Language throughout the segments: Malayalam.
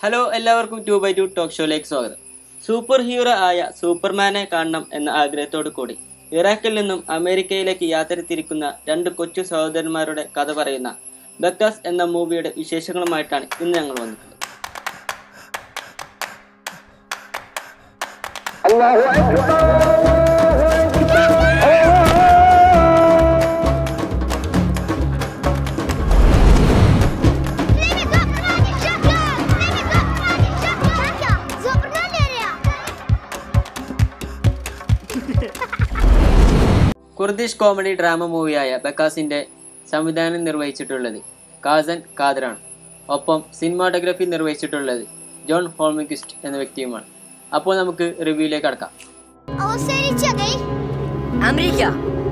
ഹലോ എല്ലാവർക്കും ടു ബൈ ടു ടോക്ക് ഷോയിലേക്ക് സ്വാഗതം സൂപ്പർ ഹീറോ ആയ സൂപ്പർമാനെ കാണണം എന്ന ആഗ്രഹത്തോടു കൂടി ഇറാഖിൽ നിന്നും അമേരിക്കയിലേക്ക് യാത്ര തിരിക്കുന്ന രണ്ട് കൊച്ചു സഹോദരന്മാരുടെ കഥ പറയുന്ന ബക്കാസ് എന്ന മൂവിയുടെ വിശേഷങ്ങളുമായിട്ടാണ് ഇന്ന് ഞങ്ങൾ വന്നിട്ടുള്ളത് കുർദിഷ് കോമഡി ഡ്രാമ മൂവിയായ ബക്കാസിന്റെ സംവിധാനം നിർവഹിച്ചിട്ടുള്ളത് കാസൻ ഖാദറാണ് ഒപ്പം സിനിമാറ്റോഗ്രഫി നിർവഹിച്ചിട്ടുള്ളത് ജോൺ ഹോൾമിക്വിസ്റ്റ് എന്ന വ്യക്തിയുമാണ് അപ്പോൾ നമുക്ക് റിവ്യൂയിലേക്ക് കടക്കാം امريكا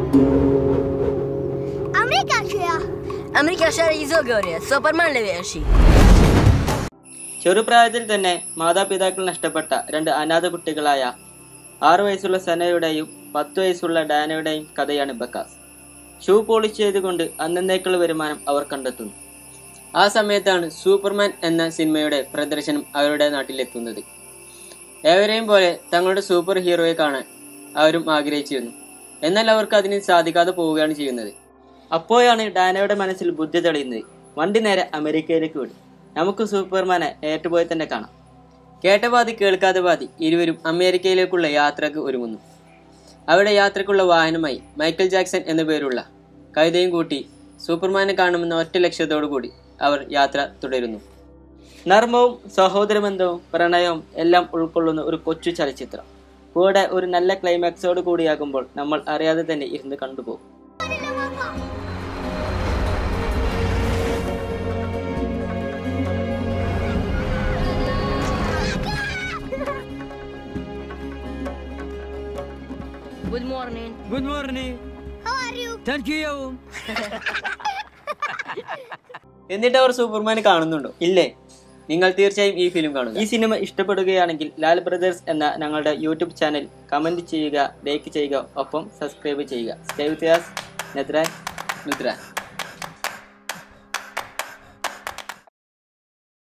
امريكا شو يا امريكا شارع زوجوري سوبرمان لبيعشي ചെറുപ്രായത്തിൽ തന്നെ മാതാപിതാക്കൾ നഷ്ടപ്പെട്ട രണ്ട് അനാഥ കുട്ടികളായ ആറു വയസ്സുള്ള സനയുടെയും പത്ത് വയസ്സുള്ള ഡാനയുടെയും കഥയാണ് ബക്കാസ് ഷൂ പോളിഷ് ചെയ്തുകൊണ്ട് അന്നേക്കുള്ള വരുമാനം അവർ കണ്ടെത്തുന്നു ആ സമയത്താണ് സൂപ്പർമാൻ എന്ന സിനിമയുടെ പ്രദർശനം അവരുടെ നാട്ടിലെത്തുന്നത് ഏവരെയും പോലെ തങ്ങളുടെ സൂപ്പർ ഹീറോയെ കാണാൻ അവരും ആഗ്രഹിച്ചിരുന്നു എന്നാൽ അവർക്ക് അതിന് സാധിക്കാതെ പോവുകയാണ് ചെയ്യുന്നത് അപ്പോഴാണ് ഡാനയുടെ മനസ്സിൽ ബുദ്ധി തെളിയുന്നത് വണ്ടി നേരെ അമേരിക്കയിലേക്ക് വിടും നമുക്ക് സൂപ്പർമാനെ ഏറ്റുപോയി തന്നെ കാണാം കേട്ട പാതി കേൾക്കാതെ പാതി ഇരുവരും അമേരിക്കയിലേക്കുള്ള യാത്രക്ക് ഒരുങ്ങുന്നു അവിടെ യാത്രക്കുള്ള വാഹനമായി മൈക്കൽ ജാക്സൺ എന്ന പേരുള്ള കവിതയും കൂട്ടി സൂപ്പർമാനെ കാണുമെന്ന ഒറ്റ ലക്ഷ്യത്തോടു കൂടി അവർ യാത്ര തുടരുന്നു നർമ്മവും സഹോദരബന്ധവും പ്രണയവും എല്ലാം ഉൾക്കൊള്ളുന്ന ഒരു കൊച്ചു ചലച്ചിത്രം കൂടെ ഒരു നല്ല ക്ലൈമാക്സോട് കൂടിയാകുമ്പോൾ നമ്മൾ അറിയാതെ തന്നെ ഇരുന്ന് കണ്ടുപോകും Good morning good morning How are you? Thank you എന്നിട്ട് അവർ സൂപ്പർമാനെ കാണുന്നുണ്ടോ ഇല്ലേ നിങ്ങൾ തീർച്ചയായും ഈ ഫിലിം കാണുക ഈ സിനിമ ഇഷ്ടപ്പെടുകയാണെങ്കിൽ ലാൽ ബ്രദേഴ്സ് എന്ന ഞങ്ങളുടെ യൂട്യൂബ് ചാനൽ കമന്റ് ചെയ്യുക ലൈക്ക് ചെയ്യുക ഒപ്പം സബ്സ്ക്രൈബ് ചെയ്യുക സ്റ്റേ വിത്ത് നെദ്രാൻ നുദ്രാൻ